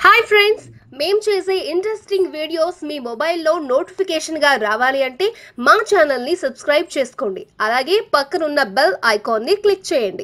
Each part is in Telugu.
హాయ్ ఫ్రెండ్స్ మేం చేసే ఇంట్రెస్టింగ్ వీడియోస్ మీ మొబైల్లో నోటిఫికేషన్గా రావాలి అంటే మా ఛానల్ని సబ్స్క్రైబ్ చేసుకోండి అలాగే పక్కనున్న బెల్ ఐకాన్ని క్లిక్ చేయండి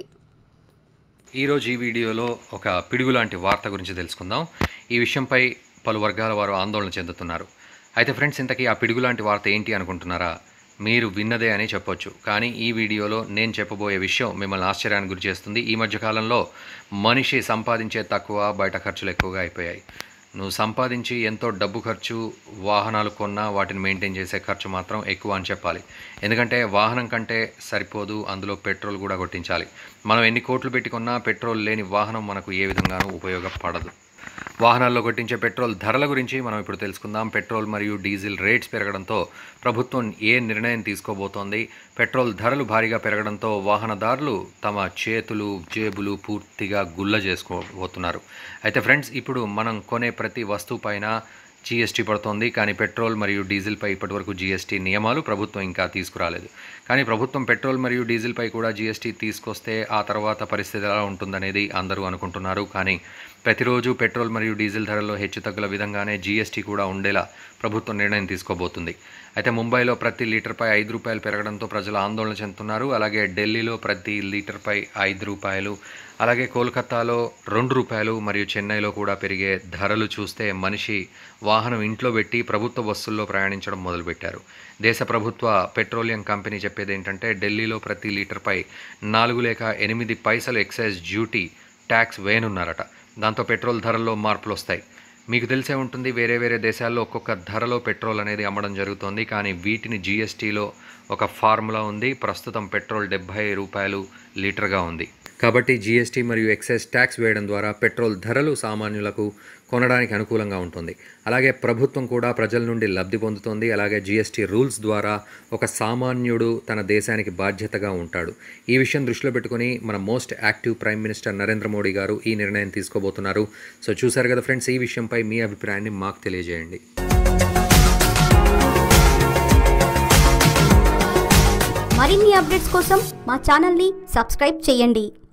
ఈరోజు ఈ వీడియోలో ఒక పిడుగు లాంటి వార్త గురించి తెలుసుకుందాం ఈ విషయంపై పలు వర్గాల వారు ఆందోళన చెందుతున్నారు అయితే ఫ్రెండ్స్ ఇంతకీ ఆ పిడుగు లాంటి వార్త ఏంటి అనుకుంటున్నారా మీరు విన్నదే అని చెప్పొచ్చు కానీ ఈ వీడియోలో నేను చెప్పబోయే విషయం మిమ్మల్ని ఆశ్చర్యానికి గురి చేస్తుంది ఈ మధ్య కాలంలో మనిషి సంపాదించే తక్కువ బయట ఖర్చులు ఎక్కువగా అయిపోయాయి నువ్వు సంపాదించి ఎంతో డబ్బు ఖర్చు వాహనాలు కొన్నా వాటిని మెయింటైన్ చేసే ఖర్చు మాత్రం ఎక్కువ అని చెప్పాలి ఎందుకంటే వాహనం కంటే సరిపోదు అందులో పెట్రోల్ కూడా కొట్టించాలి మనం ఎన్ని కోట్లు పెట్టుకున్నా పెట్రోల్ లేని వాహనం మనకు ఏ విధంగానూ ఉపయోగపడదు వాహనాల్లో కొట్టించే పెట్రోల్ ధరల గురించి మనం ఇప్పుడు తెలుసుకుందాం పెట్రోల్ మరియు డీజిల్ రేట్స్ పెరగడంతో ప్రభుత్వం ఏ నిర్ణయం తీసుకోబోతోంది పెట్రోల్ ధరలు భారీగా పెరగడంతో వాహనదారులు తమ చేతులు జేబులు పూర్తిగా గుల్ల చేసుకోబోతున్నారు అయితే ఫ్రెండ్స్ ఇప్పుడు మనం కొనే ప్రతి వస్తువు పైన జీఎస్టీ పడుతోంది కానీ పెట్రోల్ మరియు డీజిల్పై ఇప్పటివరకు జీఎస్టీ నియమాలు ప్రభుత్వం ఇంకా తీసుకురాలేదు కానీ ప్రభుత్వం పెట్రోల్ మరియు డీజిల్పై కూడా జీఎస్టీ తీసుకొస్తే ఆ తర్వాత పరిస్థితి ఎలా ఉంటుందనేది అందరూ అనుకుంటున్నారు కానీ ప్రతిరోజు పెట్రోల్ మరియు డీజిల్ ధరల్లో హెచ్చుతగ్గుల విధంగానే జీఎస్టీ కూడా ఉండేలా ప్రభుత్వం నిర్ణయం తీసుకోబోతుంది అయితే ముంబైలో ప్రతి లీటర్పై ఐదు రూపాయలు పెరగడంతో ప్రజలు ఆందోళన చెందుతున్నారు అలాగే ఢిల్లీలో ప్రతి లీటర్పై ఐదు రూపాయలు అలాగే కోల్కతాలో రెండు రూపాయలు మరియు చెన్నైలో కూడా పెరిగే ధరలు చూస్తే మనిషి వాహనం ఇంట్లో పెట్టి ప్రభుత్వ బస్సుల్లో ప్రయాణించడం మొదలుపెట్టారు దేశ ప్రభుత్వ పెట్రోలియం కంపెనీ చెప్పేది ఏంటంటే ఢిల్లీలో ప్రతి లీటర్పై నాలుగు లేక ఎనిమిది పైసలు ఎక్సైజ్ డ్యూటీ ట్యాక్స్ వేయనున్నారట దాంతో పెట్రోల్ ధరల్లో మార్పులు వస్తాయి మీకు తెలిసే ఉంటుంది వేరే వేరే దేశాల్లో ఒక్కొక్క ధరలో పెట్రోల్ అనేది అమ్మడం జరుగుతుంది కానీ వీటిని జీఎస్టీలో ఒక ఫార్ములా ఉంది ప్రస్తుతం పెట్రోల్ డెబ్బై రూపాయలు లీటర్గా ఉంది కాబట్టి జీఎస్టీ మరియు ఎక్సైజ్ ట్యాక్స్ వేయడం ద్వారా పెట్రోల్ ధరలు సామాన్యులకు కొనడానికి అనుకూలంగా ఉంటుంది అలాగే ప్రభుత్వం కూడా ప్రజల నుండి లబ్ధి పొందుతుంది అలాగే జీఎస్టీ రూల్స్ ద్వారా ఒక సామాన్యుడు తన దేశానికి బాధ్యతగా ఉంటాడు ఈ విషయం దృష్టిలో పెట్టుకుని మన most active prime minister Narendra Modi గారు ఈ నిర్ణయం తీసుకోబోతున్నారు సో చూసారు కదా ఫ్రెండ్స్ ఈ విషయంపై మీ అభిప్రాయాన్ని మాకు తెలియజేయండి మరిన్ని అప్డేట్స్ కోసం మా ఛానల్ని సబ్స్క్రైబ్ చేయండి